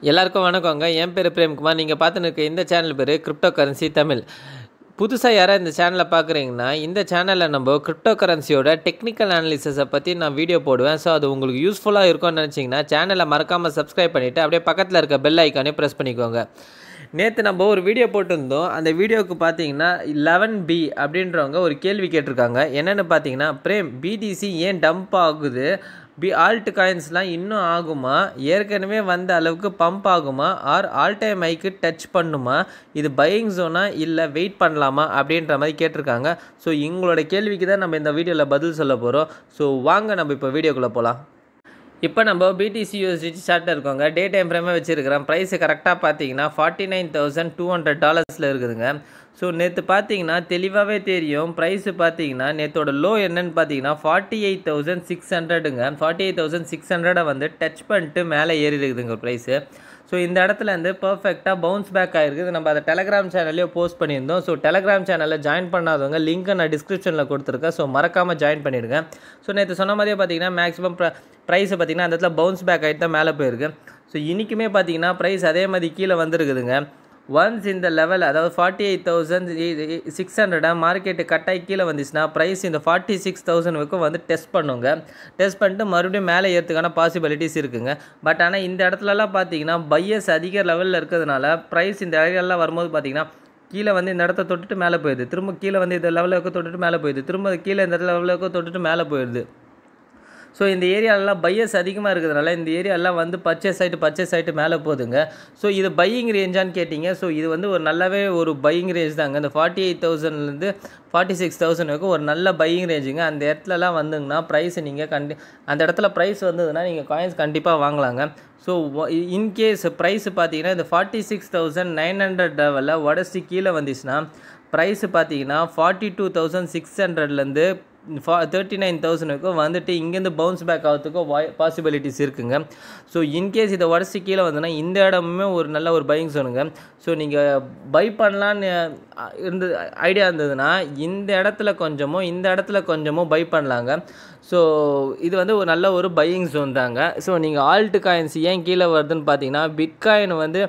எல்லாருக்கும் வணக்கங்க என் பேர் பிரேம்குமார் நீங்கள் பார்த்துன்னு இருக்க இந்த சேனல் பேர் கிரிப்டோ கரன்சி தமிழ் புதுசாக யாராவது இந்த சேனலை பார்க்குறீங்கன்னா இந்த சேனலில் நம்ம கிரிப்டோ கரன்சியோட டெக்னிக்கல் அனாலிசிஸை பற்றி நான் வீடியோ போடுவேன் ஸோ அது உங்களுக்கு யூஸ்ஃபுல்லாக இருக்கும்னு நினச்சிங்கன்னா சேனலை மறக்காமல் சப்ஸ்கிரைப் பண்ணிவிட்டு அப்படியே பக்கத்தில் இருக்க பெல் ஐக்கானே ப்ரெஸ் பண்ணிக்கோங்க நேற்று நம்ம ஒரு வீடியோ போட்டிருந்தோம் அந்த வீடியோவுக்கு பார்த்தீங்கன்னா லெவன் பி அப்படின்றவங்க ஒரு கேள்வி கேட்டிருக்காங்க என்னென்னு பார்த்தீங்கன்னா பிரேம் பிடிசி ஏன் டம்ப் ஆகுது பி ஆல்ட் காயின்ஸ்லாம் இன்னும் ஆகுமா ஏற்கனவே வந்த அளவுக்கு பம்ப் ஆகுமா ஆர் ஆல் டைம் ஐக்கு டச் பண்ணுமா இது பையிங் ஜோனா இல்லை வெயிட் பண்ணலாமா அப்படின்ற மாதிரி கேட்டிருக்காங்க ஸோ இவங்களோட கேள்விக்கு தான் நம்ம இந்த வீடியோவில் பதில் சொல்ல போகிறோம் ஸோ வாங்க நம்ம இப்போ வீடியோக்குள்ளே போகலாம் இப்போ நம்ம பிடிசி யூஎஸ்டிசி சார்ட்டில் இருக்கோங்க டே டைம் ஃப்ரேமே வச்சுருக்கிறோம் ப்ரைஸு கரெக்டாக பார்த்தீங்கன்னா forty nine thousand two hundred டாலர்ஸில் இருக்குதுங்க ஸோ நேற்று பார்த்தீங்கன்னா தெளிவாகவே தெரியும் ப்ரைஸு பார்த்தீங்கன்னா நேற்றோட லோ என்னன்னு பார்த்தீங்கன்னா ஃபார்ட்டி எயிட் தௌசண்ட் சிக்ஸ் ஹண்ட்ரடுங்க ஃபார்ட்டி எயிட் தௌசண்ட் சிக்ஸ் ஹண்ட்ரடை வந்து டச் பண்ணிட்டு மேலே ஏறி இருக்குதுங்க ப்ரைஸு ஸோ இந்த இடத்துல வந்து பர்ஃபெக்டாக பவுன்ஸ் பேக் ஆகிருக்குது நம்ம அதை டெலகிராம் சேனல்லையோ போஸ்ட் பண்ணியிருந்தோம் ஸோ டெலகிராம் சேனலில் ஜாயின் பண்ணாதவங்க லிங்க்கை நான் டிஸ்கிரிப்ஷனில் கொடுத்துருக்கேன் ஸோ மறக்காமல் ஜாயின் பண்ணிடுங்க ஸோ நேற்று சொன்ன மாதிரியே பார்த்தீங்கன்னா மேக்ஸிமம் ப்ரைஸை பார்த்தீங்கன்னா அந்த இடத்துல பவுன்ஸ் பேக் ஆகிட்டு தான் மேலே போயிருக்கு ஸோ இன்றைக்குமே பார்த்தீங்கன்னா ப்ரைஸ் அதே மாதிரி கீழே வந்துருக்குதுங்க ஒன்ஸ் இந்த லெவல் அதாவது ஃபார்ட்டி எயிட் தௌசண்ட் சிக்ஸ் ஹண்ட்ரடாக மார்க்கெட்டு கட்டாயி கீழே வந்துச்சுன்னா ப்ரைஸ் இந்த ஃபார்ட்டி சிக்ஸ் தௌசண்ட் வரைக்கும் வந்து டெஸ்ட் பண்ணுங்க டெஸ்ட் பண்ணிட்டு மறுபடியும் மேலே ஏற்றுக்கான பாசிபிலிட்டிஸ் இருக்குங்க பட் ஆனால் இந்த இடத்துலலாம் பார்த்தீங்கன்னா பையஸ் அதிக லெவலில் இருக்கிறதுனால ப்ரைஸ் இந்த இடங்கள்லாம் வரும்போது பார்த்தீங்கன்னா கீழே வந்து இந்த இடத்த தொட்டுட்டு மேலே போயிடுது திரும்ப கீழே வந்து இந்த லெவலுக்கு தொட்டுட்டு மேலே போயிடுது திரும்ப கீழே இந்த லெவலுக்கு தொட்டுட்டு மேலே போயிடுது ஸோ இந்த ஏரியாலலாம் பையஸ் அதிகமாக இருக்கிறதுனால இந்த ஏரியாலாம் வந்து பர்ச்சேஸ் ஆகிட்டு பர்ச்சேஸ் ஆகிட்டு மேலே போகுதுங்க ஸோ இது பையிங் ரேஞ்சான்னு கேட்டிங்க ஸோ இது வந்து ஒரு நல்லாவே ஒரு பையிங் ரேஞ்ச் தாங்க இந்த ஃபார்ட்டி எயிட் தௌசண்ட்லேருந்து ஃபார்ட்டி சிக்ஸ் தௌசண்ட் வரைக்கும் ஒரு நல்ல பையிங் ரேஞ்சுங்க அந்த இடத்துலலாம் வந்துங்கன்னா ப்ரைஸ் நீங்கள் கண்டி அந்த இடத்துல ப்ரைஸ் வந்ததுன்னா நீங்கள் காயின்ஸ் கண்டிப்பாக வாங்கலாங்க ஸோ இன்கேஸ் ப்ரைஸ் பார்த்தீங்கன்னா இந்த forty six thousand nine hundred லெவலில் உடச்சி கீழே வந்துச்சுன்னா ப்ரைஸ் பார்த்தீங்கன்னா ஃபார்ட்டி டூ தௌசண்ட் சிக்ஸ் ஹண்ட்ரட்லேருந்து ஃபா தேர்ட்டி நைன் தௌசண்ட்க்கும் வந்துட்டு இங்கேருந்து பவுன்ஸ் பேக் ஆகிறதுக்கும் வாய் பாசிபிலிட்டிஸ் இருக்குங்க ஸோ இன்கேஸ் இதை உடச்சி கீழே வந்ததுன்னா இந்த இடமுமே ஒரு நல்ல ஒரு பையிங் சொன்னுங்க ஸோ நீங்கள் பை பண்ணலான்னு இருந்து ஐடியா இருந்ததுன்னா இந்த இடத்துல கொஞ்சமோ இந்த இடத்துல கொஞ்சமோ பை பண்ணலாங்க ஸோ இது வந்து ஒரு நல்ல ஒரு பையிங் ஜோன் தாங்க ஸோ நீங்கள் ஆல்ட் காயின்ஸ் ஏன் கீழே வருதுன்னு பார்த்தீங்கன்னா பிட்காயின் வந்து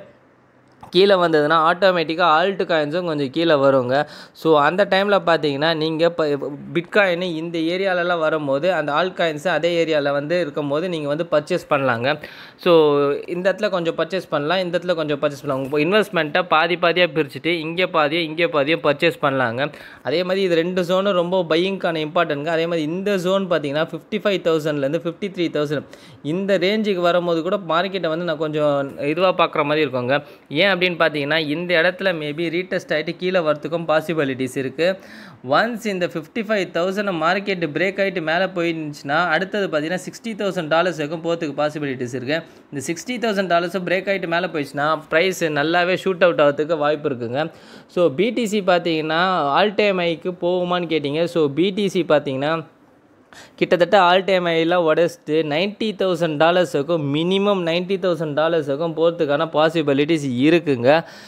கீழே வந்ததுன்னா ஆட்டோமேட்டிக்காக ஆல்ட் காயின்ஸும் கொஞ்சம் கீழே வருங்க ஸோ அந்த டைமில் பார்த்தீங்கன்னா நீங்கள் இப்போ பிட்காயின் இந்த ஏரியாலலாம் வரும்போது அந்த ஆல்ட் காயின்ஸு அதே ஏரியாவில் வந்து இருக்கும்போது நீங்கள் வந்து பர்ச்சேஸ் பண்ணலாங்க ஸோ இந்த இடத்துல கொஞ்சம் பர்ச்சேஸ் பண்ணலாம் இந்த இடத்துல கொஞ்சம் பர்ச்சேஸ் பண்ணலாம் உங்கள் இன்வெஸ்ட்மெண்ட்டை பாதி பாதியாக பிரிச்சுட்டு இங்கே பாதியும் இங்கே பாதியும் பர்ச்சேஸ் பண்ணலாங்க அதே மாதிரி இது ரெண்டு ஜோனும் ரொம்ப பையிங்க்கான இம்பார்ட்டன்ட்ங்க அதே மாதிரி இந்த ஜோன் பார்த்தீங்கன்னா ஃபிஃப்டி ஃபைவ் தௌசண்ட்லேருந்து ஃபிஃப்டி த்ரீ தௌசண்ட் இந்த ரேஞ்சுக்கு வரும்போது கூட மார்க்கெட்டை வந்து நான் கொஞ்சம் இதுவாக பார்க்குற மாதிரி இருக்குங்க ஏன் அப்படின்னு பார்த்தீங்கன்னா இந்த இடத்துல மேபி ரீடெஸ்ட் ஆகிட்டு கீழே வரத்துக்கும் பாசிபிலிட்டிஸ் இருக்குது ஒன்ஸ் இந்த fifty five thousand market break ஆகிட்டு மேலே போயிருந்துச்சுன்னா அடுத்தது பார்த்தீங்கன்னா சிக்ஸ்டி தௌசண்ட் டாலர்ஸ் வரைக்கும் போகிறதுக்கு பாசிபிலிட்டிஸ் இருக்குது இந்த சிக்ஸ்டி தௌசண்ட் டாலர்ஸும் பிரேக் ஆகிட்டு மேலே போயிடுச்சுன்னா ப்ரைஸ் நல்லாவே ஷூட் அவுட் ஆகிறதுக்கு வாய்ப்பு இருக்குங்க ஸோ பிடிசி பார்த்தீங்கன்னா ஆல் டைம் ஐக்கு போகுமான்னு கேட்டிங்க ஸோ பிடிசி பார்த்தீங்கன்னா கிட்டத்தட்ட ஆல் டைம் ஐலாம் உடச்சிட்டு நைன்ட்டி தௌசண்ட் டாலர்ஸுக்கும் மினிமம் நைன்ட்டி தௌசண்ட் டாலர்ஸுக்கும் போகிறதுக்கான பாசிபிலிட்டிஸ் இருக்குங்க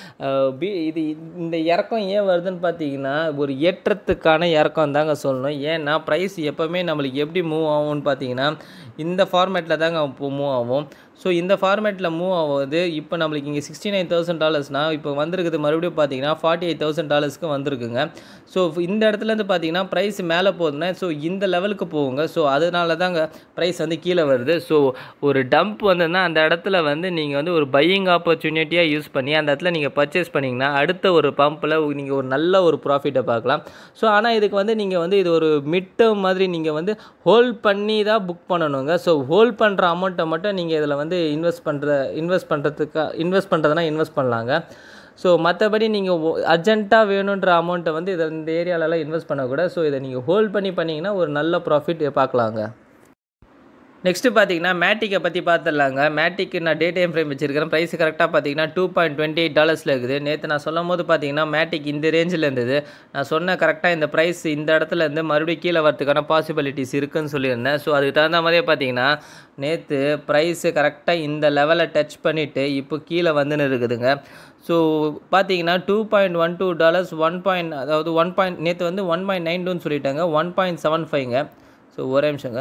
பி இது இந்த இறக்கம் ஏன் வருதுன்னு பார்த்தீங்கன்னா ஒரு ஏற்றத்துக்கான இறக்கம் தாங்க சொல்லணும் ஏன்னா ப்ரைஸ் எப்போவுமே நம்மளுக்கு எப்படி மூவ் ஆகும்னு பார்த்தீங்கன்னா இந்த ஃபார்மேட்டில் தாங்க இப்போ மூவ் ஆகும் ஸோ இந்த ஃபார்மேட்டில் மூவ் ஆகுது இப்போ நம்மளுக்கு இங்கே சிக்ஸ்டி நைன் தௌசண்ட் டாலர்ஸ்னால் இப்போ வந்திருக்குது மறுபடியும் பார்த்தீங்கன்னா ஃபார்ட்டி எயிட் தௌசண்ட் டாலர்ஸ்க்கு வந்திருக்குங்க ஸோ இந்த இடத்துலேருந்து பார்த்தீங்கன்னா ப்ரைஸ் மேலே போகுதுன்னா ஸோ இந்த லெவலுக்கு போகுங்க ஸோ அதனால தாங்க ப்ரைஸ் வந்து கீழே வருது ஸோ ஒரு டம்ப் வந்ததுன்னா அந்த இடத்துல வந்து நீங்கள் வந்து ஒரு பையிங் ஆப்பர்ச்சுனிட்டியாக யூஸ் பண்ணி அந்த இடத்துல நீங்கள் பர்ச்சேஸ் பண்ணிங்கன்னா அடுத்த ஒரு பம்பில் நீங்கள் ஒரு நல்ல ஒரு ப்ராஃபிட்டை பார்க்கலாம் ஸோ ஆனால் இதுக்கு வந்து நீங்கள் வந்து இது ஒரு மிட் டேர்ம் மாதிரி நீங்கள் வந்து ஹோல்ட் பண்ணி தான் புக் பண்ணணுங்க ஸோ ஹோல்ட் பண்ணுற அமௌண்ட்டை மட்டும் நீங்கள் இதில் வந்து இன்வெஸ்ட் பண்ணுற இன்வெஸ்ட் பண்ணுறதுக்கு இன்வெஸ்ட் பண்ணுறதுனா இன்வெஸ்ட் பண்ணலாங்க ஸோ மற்றபடி நீங்கள் அர்ஜென்ட்டாக வேணுன்ற அமௌண்ட்டை வந்து இதை இந்த ஏரியாலலாம் இன்வெஸ்ட் பண்ணக்கூடாது ஸோ இதை நீங்கள் ஹோல்ட் பண்ணி பண்ணிங்கன்னா ஒரு நல்ல ப்ராஃபிட் பார்க்கலாங்க நெக்ஸ்ட்டு பார்த்தீங்கன்னா மேட்டிக்கை பற்றி பார்த்துடலாங்க மேட்டிக்கு நான் டே டைம் ஃப்ரேம் வச்சிருக்கிறேன் ப்ரைஸ் கரெக்டாக பார்த்தீங்கன்னா டூ பாயிண்ட் டுவெண்ட்டி எயிட் டாலர்ஸில் இருக்குது நேற்று நான் சொல்லும் போது பார்த்தீங்கன்னா மேட்டிக் இந்த ரேஞ்சில் இருந்தது நான் சொன்ன கரெக்டாக இந்த ப்ரைஸ் இந்த இடத்துல இருந்து மறுபடியும் கீழே வரதுக்கான பாசிபிலிட்டிஸ் இருக்குன்னு சொல்லியிருந்தேன் ஸோ அதுக்கு தகுந்த மாதிரியே பார்த்தீங்கன்னா நேற்று ப்ரைஸு கரெக்டாக இந்த லெவலை டச் பண்ணிவிட்டு இப்போ கீழே வந்துன்னு இருக்குதுங்க ஸோ பார்த்தீங்கன்னா two point one two dollars one point அதாவது ஒன் பாயிண்ட் நேற்று வந்து ஒன் பாயிண்ட் நைன் டூன்னு சொல்லிட்டாங்க ஒன் பாயிண்ட் செவன் ஃபைவ்ங்க ஸோ ஒரே நிமிஷங்க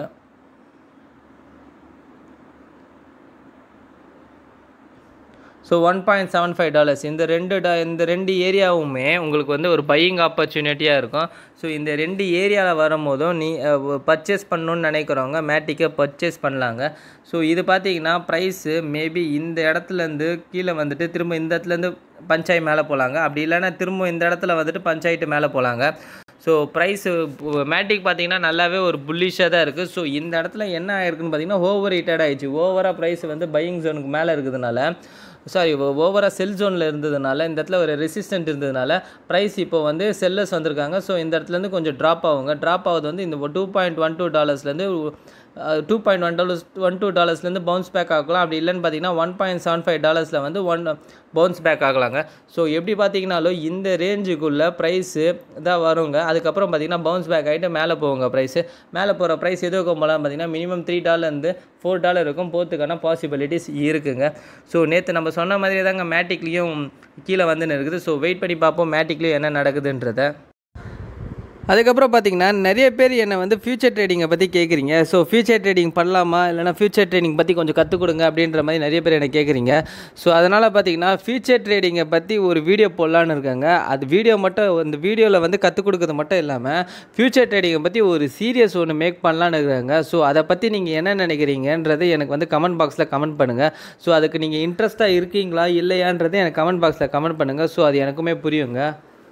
so one point seven five dollars இந்த ரெண்டு டா இந்த ரெண்டு ஏரியாவுமே உங்களுக்கு வந்து ஒரு பையிங் ஆப்பர்ச்சுனிட்டியாக இருக்கும் ஸோ இந்த ரெண்டு ஏரியாவில் வரும்போதும் நீ பர்ச்சேஸ் பண்ணணுன்னு நினைக்கிறவங்க மேட்டிக்கை பர்ச்சேஸ் பண்ணலாங்க ஸோ இது பார்த்தீங்கன்னா ப்ரைஸு மேபி இந்த இடத்துலேருந்து கீழே வந்துட்டு திரும்ப இந்த இடத்துலேருந்து பஞ்சாயத்து மேலே போகலாங்க அப்படி இல்லைன்னா திரும்ப இந்த இடத்துல வந்துட்டு பஞ்சாயத்து மேலே போகலாங்க ஸோ ப்ரைஸு மேட்டிக் பார்த்தீங்கன்னா நல்லாவே ஒரு புல்லிஷாக தான் இருக்குது ஸோ இந்த இடத்துல என்ன ஆயிருக்குன்னு பார்த்தீங்கன்னா ஓவர் ஹீட்டட் ஆயிடுச்சு ஓவராக ப்ரைஸ் வந்து பையிங் ஜோனுக்கு மேலே இருக்கிறதுனால சாரி ஓவராக செல் ஜோனில் இருந்ததுனால இந்த இடத்துல ஒரு ரெசிஸ்டன்ட் இருந்ததுனால ப்ரைஸ் இப்போ வந்து செல்லர்ஸ் வந்திருக்காங்க ஸோ இந்த இடத்துலேருந்து கொஞ்சம் ட்ராப் ஆகுங்க ட்ராப் ஆகுது வந்து இந்த டூ பாயிண்ட் ஒன் டூ டாலர்ஸ்லேருந்து two point one dollars one two டாலர்ஸ்லேருந்து பவுன்ஸ் பேக் ஆகலாம் அப்படி இல்லைன்னு பார்த்தீங்கன்னா ஒன் பாயிண்ட் செவன் ஃபைவ் டாலர்ஸில் வந்து ஒன் பவுன்ஸ் பேக் ஆகலாங்க ஸோ எப்படி பார்த்தீங்கனாலும் இந்த ரேஞ்சுக்குள்ளே ப்ரைஸு தான் வருங்க அதுக்கப்புறம் பார்த்தீங்கன்னா பவுன்ஸ் பேக் ஆகிட்டு மேலே போகுங்க ப்ரைஸு மேலே போகிற ப்ரைஸ் எது இருக்கும் போலாம் பார்த்தீங்கன்னா மினிமம் த்ரீ டாலர்லேருந்து ஃபோர் டாலர் இருக்கும் போகிறதுக்கான பாசிபிலிட்டிஸ் இருக்குங்க ஸோ நேற்று நம்ம சொன்ன மாதிரி தாங்க மேட்டிக்லேயும் கீழே வந்துன்னு இருக்குது ஸோ வெயிட் பண்ணி பார்ப்போம் மேட்டிக்லேயும் என்ன நடக்குதுன்றதை அதுக்கப்புறம் பார்த்தீங்கன்னா நிறைய பேர் என்னை வந்து ஃபியூச்சர் ட்ரேடிங்கை பற்றி கேட்குறீங்க ஸோ ஃபியூச்சர் ட்ரேடிங் பண்ணலாமா இல்லைனா ஃபியூச்சர் ட்ரேடிங் பற்றி கொஞ்சம் கற்றுக் கொடுங்க அப்படின்ற மாதிரி நிறைய பேர் என்னை கேட்குறீங்க ஸோ அதனால் பார்த்தீங்கன்னா ஃபியூச்சர் ட்ரேடிங்கை பற்றி ஒரு வீடியோ போடலான்னு இருக்காங்க அது வீடியோ மட்டும் இந்த வீடியோவில் வந்து கற்றுக் கொடுக்குறது மட்டும் இல்லாமல் ஃபியூச்சர் ட்ரேடிங்கை பற்றி ஒரு சீரியஸ் ஒன்று மேக் பண்ணலான்னு இருக்காங்க ஸோ அதை பற்றி நீங்கள் என்ன நினைக்கிறீங்கன்றது எனக்கு வந்து கமெண்ட் பாக்ஸில் கமெண்ட் பண்ணுங்கள் ஸோ அதுக்கு நீங்கள் இன்ட்ரெஸ்ட்டாக இருக்கீங்களா இல்லையான்றது எனக்கு கமெண்ட் பாக்ஸில் கமெண்ட் பண்ணுங்கள் ஸோ அது எனக்குமே புரியுங்க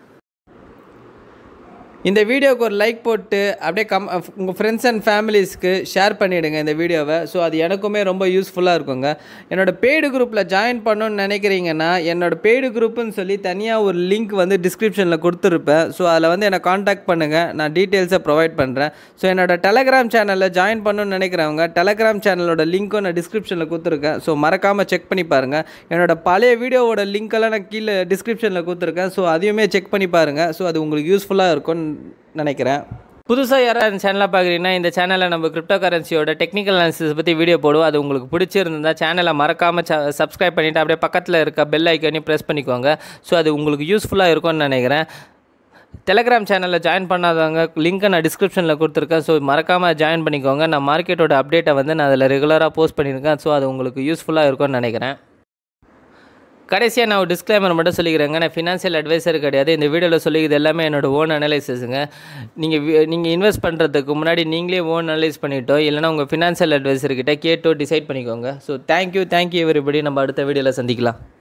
இந்த வீடியோவுக்கு ஒரு லைக் போட்டு அப்படியே கம் உங்கள் ஃப்ரெண்ட்ஸ் அண்ட் ஃபேமிலிஸ்க்கு ஷேர் பண்ணிவிடுங்க இந்த வீடியோவை ஸோ அது எனக்குமே ரொம்ப யூஸ்ஃபுல்லாக இருக்குங்க என்னோடய பெய்டு குரூப்பில் ஜாயின் பண்ணணும்னு நினைக்கிறீங்கன்னா என்னோடய பெய்டு குரூப்புன்னு சொல்லி தனியாக ஒரு லிங்க் வந்து டிஸ்கிரிப்ஷனில் கொடுத்துருப்பேன் ஸோ அதில் வந்து என்னை காண்டாக்ட் பண்ணுங்கள் நான் டீட்டெயில்ஸை ப்ரொவைட் பண்ணுறேன் ஸோ என்னோட டெலகிராம் சேனலில் ஜாயின் பண்ணணும்னு நினைக்கிறவங்க டெலகிராம் சேனலோட லிங்க்கும் நான் டிஸ்கிரிப்ஷனில் கொடுத்துருக்கேன் ஸோ மறக்காமல் செக் பண்ணி பாருங்கள் என்னோட பழைய வீடியோவோட லிங்க்கெல்லாம் நான் கீழே டிஸ்கிரிப்ஷனில் கொடுத்துருக்கேன் ஸோ அதையுமே செக் பண்ணி பாருங்கள் ஸோ அது உங்களுக்கு யூஸ்ஃபுல்லாக இருக்கும்னு நினைக்கிறேன் புதுசாக யாராவது இந்த சேனலை பார்க்குறீங்கன்னா இந்த சேனலில் நம்ம கிரிப்டோ கரன்சியோட டெக்னிக்கல் அனாலிசிஸ் பற்றி வீடியோ போடுவோம் அது உங்களுக்கு பிடிச்சிருந்தா சேனலை மறக்காமல் சப்ஸ்கிரைப் பண்ணிவிட்டு அப்படியே பக்கத்தில் இருக்க பெல் ஐக்கனையும் ப்ரெஸ் பண்ணிக்கோங்க ஸோ அது உங்களுக்கு யூஸ்ஃபுல்லாக இருக்கும்னு நினைக்கிறேன் டெலகிராம் சேனலில் ஜாயின் பண்ணாதவங்க லிங்க்கை நான் டிஸ்கிரிப்ஷனில் கொடுத்துருக்கேன் ஸோ மறக்காமல் ஜாயின் பண்ணிக்கோங்க நான் மார்க்கெட்டோட அப்டேட்டை வந்து நான் அதில் ரெகுலராக போஸ்ட் பண்ணியிருக்கேன் ஸோ அது உங்களுக்கு யூஸ்ஃபுல்லாக இருக்கும்னு நினைக்கிறேன் கடைசியாக நான் ஒரு டிஸ்க்ளைமர் மட்டும் சொல்லிக்கிறேங்க நான் ஃபினான்ஷியல் அட்வைசர் கிடையாது இந்த வீடியோவில் சொல்லிக்கிறது எல்லாமே என்னோட ஓன் அனலைசிஸுங்க நீங்கள் நீங்கள் இன்வெஸ்ட் பண்ணுறதுக்கு முன்னாடி நீங்களே ஓன் அனலைஸ் பண்ணிட்டோ இல்லைனா உங்கள் ஃபினான்ஷியல் அட்வைசர்கிட்ட கேட்டோ டிசைட் பண்ணிக்கோங்க ஸோ தேங்க்யூ தேங்க்யூ எவ்ரிபடி நம்ம அடுத்த வீடியோவில் சந்திக்கலாம்